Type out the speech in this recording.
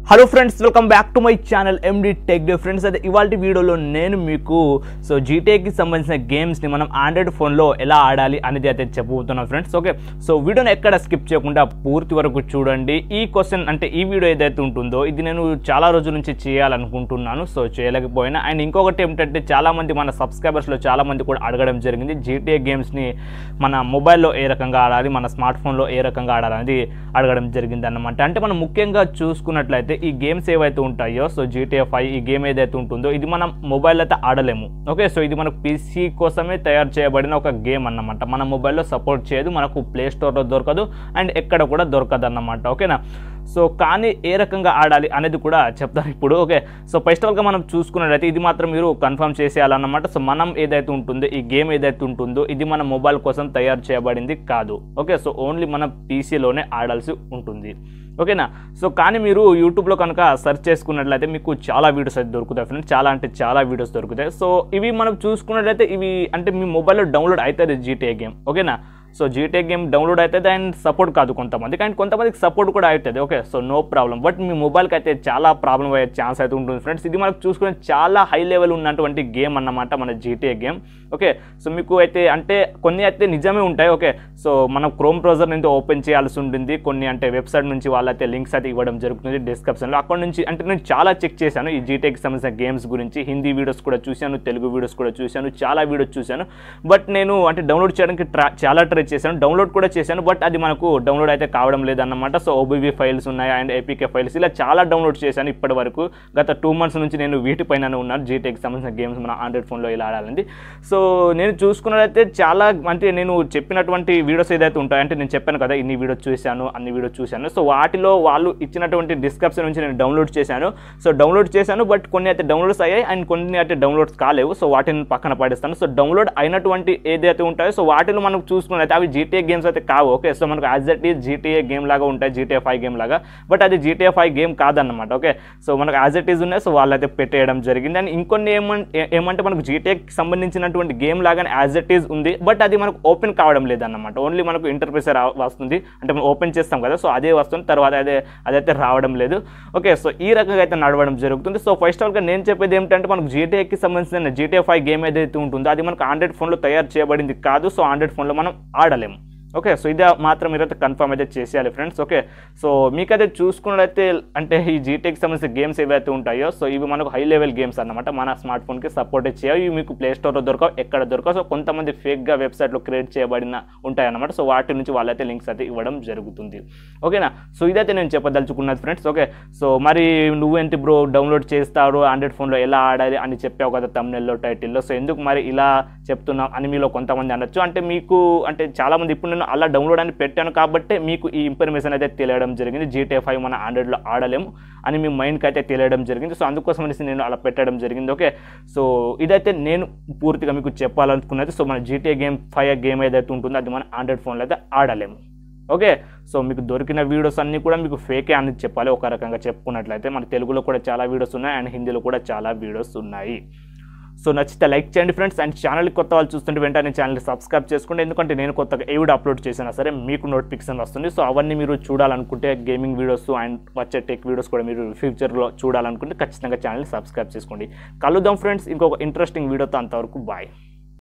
hello friends welcome back to my channel MD tech day friends అయితే ఇవాళ వీడియోలో నేను మీకు సో జీటీఏకి సంబంధించిన గేమ్స్ని మనం ఆండ్రాయిడ్ ఫోన్లో ఎలా ఆడాలి అనేది అయితే చెప్పబోతున్నాను ఫ్రెండ్స్ ఓకే సో వీడియోని ఎక్కడ స్కిప్ చేయకుండా పూర్తి వరకు చూడండి ఈ క్వశ్చన్ అంటే ఈ వీడియో ఏదైతే ఉంటుందో ఇది నేను చాలా రోజుల నుంచి చేయాలనుకుంటున్నాను సో చేయలేకపోయినా అండ్ ఇంకొకటి ఏమిటంటే చాలామంది మన సబ్స్క్రైబర్స్లో చాలామంది కూడా అడగడం జరిగింది జీటీఏ గేమ్స్ని మన మొబైల్లో ఏ రకంగా ఆడాలి మన స్మార్ట్ ఫోన్లో ఏ రకంగా ఆడాలి అనేది అడగడం జరిగింది అన్నమాట అంటే మనం ముఖ్యంగా చూసుకున్నట్లయితే ఈ గేమ్స్ ఏవైతే ఉంటాయో సో జీటీఏ ఫైవ్ ఈ గేమ్ ఏదైతే ఉంటుందో ఇది మనం మొబైల్ అయితే ఆడలేము ఓకే సో ఇది మనకు పీసీ కోసమే తయారు చేయబడిన ఒక గేమ్ అన్నమాట మన మొబైల్లో సపోర్ట్ చేయదు మనకు ప్లే స్టోర్లో దొరకదు అండ్ ఎక్కడ కూడా దొరకదు అన్నమాట ఓకేనా సో కానీ ఏ రకంగా ఆడాలి అనేది కూడా చెప్తాను ఇప్పుడు ఓకే సో ఫస్ట్ ఆఫ్ ఆల్గా మనం చూసుకున్నట్లయితే ఇది మాత్రం మీరు కన్ఫర్మ్ చేసేయాలన్నమాట సో మనం ఏదైతే ఉంటుందో ఈ గేమ్ ఏదైతే ఉంటుందో ఇది మన మొబైల్ కోసం తయారు చేయబడింది కాదు ఓకే సో ఓన్లీ మన పీసీలోనే ఆడాల్సి ఉంటుంది ఓకేనా సో కానీ మీరు యూట్యూబ్లో కనుక సెర్చ్ చేసుకున్నట్లయితే మీకు చాలా వీడియోస్ అయితే దొరుకుతాయి ఫ్రెండ్స్ చాలా అంటే చాలా వీడియోస్ దొరుకుతాయి సో ఇవి మనం చూసుకున్నట్లయితే ఇవి అంటే మీ మొబైల్లో డౌన్లోడ్ అవుతుంది జీటీఏ గేమ్ ఓకేనా సో జీటీఏ గేమ్ డౌన్లోడ్ అవుతుంది అండ్ సపోర్ట్ కాదు కొంతమందికి అండ్ కొంతమందికి సపోర్ట్ కూడా అవుతుంది okay so no problem but మీ మొబైల్కి అయితే చాలా ప్రాబ్లం అయ్యే ఛాన్స్ అయితే ఉంటుంది ఫ్రెండ్స్ ఇది మనకు చూసుకునే చాలా హై లెవెల్ ఉన్నటువంటి గేమ్ అన్నమాట మన జీటీఏ గేమ్ ఓకే సో మీకు అయితే అంటే కొన్ని అయితే నిజమే ఉంటాయి ఓకే సో మనం క్రోమ్ బ్రౌజర్ నుంచి ఓపెన్ చేయాల్సి ఉంటుంది కొన్ని అంటే వెబ్సైట్ నుంచి వాళ్ళైతే లింక్స్ అయితే ఇవ్వడం జరుగుతుంది డిస్క్రిప్షన్లో అక్కడ నుంచి అంటే నేను చాలా చెక్ చేశాను ఈ జీటీఏకి సంబంధించిన గేమ్స్ గురించి హిందీ వీడియోస్ కూడా చూశాను తెలుగు వీడియోస్ కూడా చూశాను చాలా వీడియోస్ చూశాను బట్ నేను అంటే డౌన్లోడ్ చేయడానికి ట్రా చాలా ట్రై చేశాను డౌన్లోడ్ కూడా చేశాను బట్ అది మనకు డౌన్లోడ్ అయితే కావడం లేదన్నమాట సో ఓబీవీ ఫైల్స్ ఉన్నాయి అండ్ ఏపీకే ఫైల్స్ ఇలా చాలా డౌన్లోడ్ చేశాను ఇప్పటి వరకు గత టూ మంత్స్ నుంచి నేను వీటిపైన ఉన్నాను జీటీఏకి సంబంధించిన గేమ్స్ మన ఆండ్రాయిడ్ ఫోన్లో ఇలా ఆడాలండి సో నేను చూసుకున్నట్లయితే చాలా అంటే నేను చెప్పినటువంటి వీడియోస్ ఏదైతే ఉంటాయో అంటే నేను చెప్పాను కదా ఇన్ని వీడియోస్ చూశాను అన్ని వీడియోస్ చూశాను సో వాటిలో వాళ్ళు ఇచ్చినటువంటి డిస్క్రిప్షన్ నుంచి నేను డౌన్లోడ్ చేశాను సో డౌన్లోడ్ చేశాను బట్ కొన్ని అయితే డౌన్లోడ్స్ అయ్యాయి అండ్ కొన్ని అయితే డౌన్లోడ్స్ కాలేవు సో వాటిని పక్కన పడేస్తాను సో డౌన్లోడ్ అయినటువంటి ఏదైతే ఉంటాయో సో వాటిలో మనం చూసుకున్నట్లయితే అవి జీటీఏ గేమ్స్ అయితే కావు ఓకే సో మనకు as that is GTA game లాగా ఉంటాయి జీటీఏ ఫైవ్ గేమ్ లాగా బట్ అది జీటీఏ ఫైవ్ గేమ్ కాదన్నమాట ఓకే సో మనకు యాజ్ ఇట్ ఈజ్ ఉన్నాయి సో వాళ్ళైతే పెట్టేయడం జరిగింది అండ్ ఇంకొన్ని ఏమంటే ఏమంటే మనకు జీటీఏకి సంబంధించినటువంటి గేమ్ లాగానే యాజ్ ఇట్ ఈజ్ ఉంది బట్ అది మనకు ఓపెన్ కావడం లేదన్నమాట ఓన్లీ మనకు ఇంటర్ఫేస్ వస్తుంది అంటే మనం ఓపెన్ చేస్తాం కదా సో అదే వస్తుంది తర్వాత అదే అదైతే రావడం లేదు ఓకే సో ఈ రకంగా అయితే నడవడం జరుగుతుంది సో ఫస్ట్ ఆఫ్ ఆల్గా నేను చెప్పేది ఏమిటంటే మనకు జీటీఏకి సంబంధించిన జీటీఏ ఫైవ్ గేమ్ ఏదైతే ఉంటుందో అది మనకు ఆండ్రాయిడ్ ఫోన్లో తయారు చేయబడింది కాదు సో ఆండ్రాయిడ్ ఫోన్లో మనం ఆడలేము ఓకే సో ఇది మాత్రం మీరైతే కన్ఫర్మ్ అయితే చేసేయాలి ఫ్రెండ్స్ ఓకే సో మీకైతే చూసుకున్నట్లయితే అంటే ఈ జీటీకి సంబంధించిన గేమ్స్ ఏవైతే ఉంటాయో సో ఇవి మనకు హై లెవెల్ గేమ్స్ అన్నమాట మన స్మార్ట్ ఫోన్కి సపోర్ట్ చేయవు ఇవి మీకు ప్లే స్టోర్లో దొరకవు ఎక్కడ దొరకవు సో కొంతమంది ఫేక్గా వెబ్సైట్లో క్రియేట్ చేయబడిన ఉంటాయన్నమాట సో వాటి నుంచి వాళ్ళైతే లింక్స్ అయితే ఇవ్వడం జరుగుతుంది ఓకేనా సో ఇదైతే నేను చెప్పదలుచుకున్నది ఫ్రెండ్స్ ఓకే సో మరి నువ్వేంటి బ్రో డౌన్లోడ్ చేస్తారు ఆండ్రాయిడ్ ఫోన్లో ఎలా ఆడాలి అని చెప్పావు కదా తమ్నెల్లో టైటిల్లో సో ఎందుకు మరి ఇలా చెప్తున్నాం అని మీలో కొంతమంది అనొచ్చు అంటే మీకు అంటే చాలామంది ఇప్పుడు నేను అలా డౌన్లోడ్ అని పెట్టాను కాబట్టి మీకు ఈ ఇన్ఫర్మేషన్ అయితే తెలియడం జరిగింది జీటీఏ ఫైవ్ మన ఆండ్రాయిడ్లో ఆడలేము అని మీ మైండ్కి అయితే తెలియడం జరిగింది సో అందుకోసం అనేసి నేను అలా పెట్టడం జరిగింది ఓకే సో ఇదైతే నేను పూర్తిగా మీకు చెప్పాలనుకున్నది సో మన జీటీఏ గేమ్ ఫైవ్ గేమ్ ఏదైతే ఉంటుందో అది మన ఆండ్రాయిడ్ ఫోన్లో అయితే ఆడలేము ఓకే సో మీకు దొరికిన వీడియోస్ అన్నీ కూడా మీకు ఫేకే అని చెప్పాలి ఒక రకంగా చెప్పుకున్నట్లయితే మన తెలుగులో కూడా చాలా వీడియోస్ ఉన్నాయి అండ్ హిందీలో కూడా చాలా వీడియోస్ ఉన్నాయి సో నచ్చితే లైక్ చేయండి ఫ్రెండ్స్ అండ్ ఛానల్ కొత్త వాళ్ళు చూస్తుంటే వెంటనే ఛానల్ సబ్స్క్రైబ్ చేసుకోండి ఎందుకంటే నేను కొత్తగా ఏ వీడియో అప్లోడ్ చేసినా సరే మీకు నోటిఫికేషన్ వస్తుంది సో అవన్నీ మీరు చూడాలనుకుంటే గేమింగ్ వీడియోస్ అండ్ వచ్చే టెక్ వీడియోస్ కూడా మీరు ఫ్యూచర్లో చూడాలనుకుంటే ఖచ్చితంగా ఛానల్ సబ్స్క్రైబ్ చేసుకోండి కలుద్దాం ఫ్రెండ్స్ ఇంకొక ఇంట్రెస్టింగ్ వీడియోతో అంతవరకు బాయ్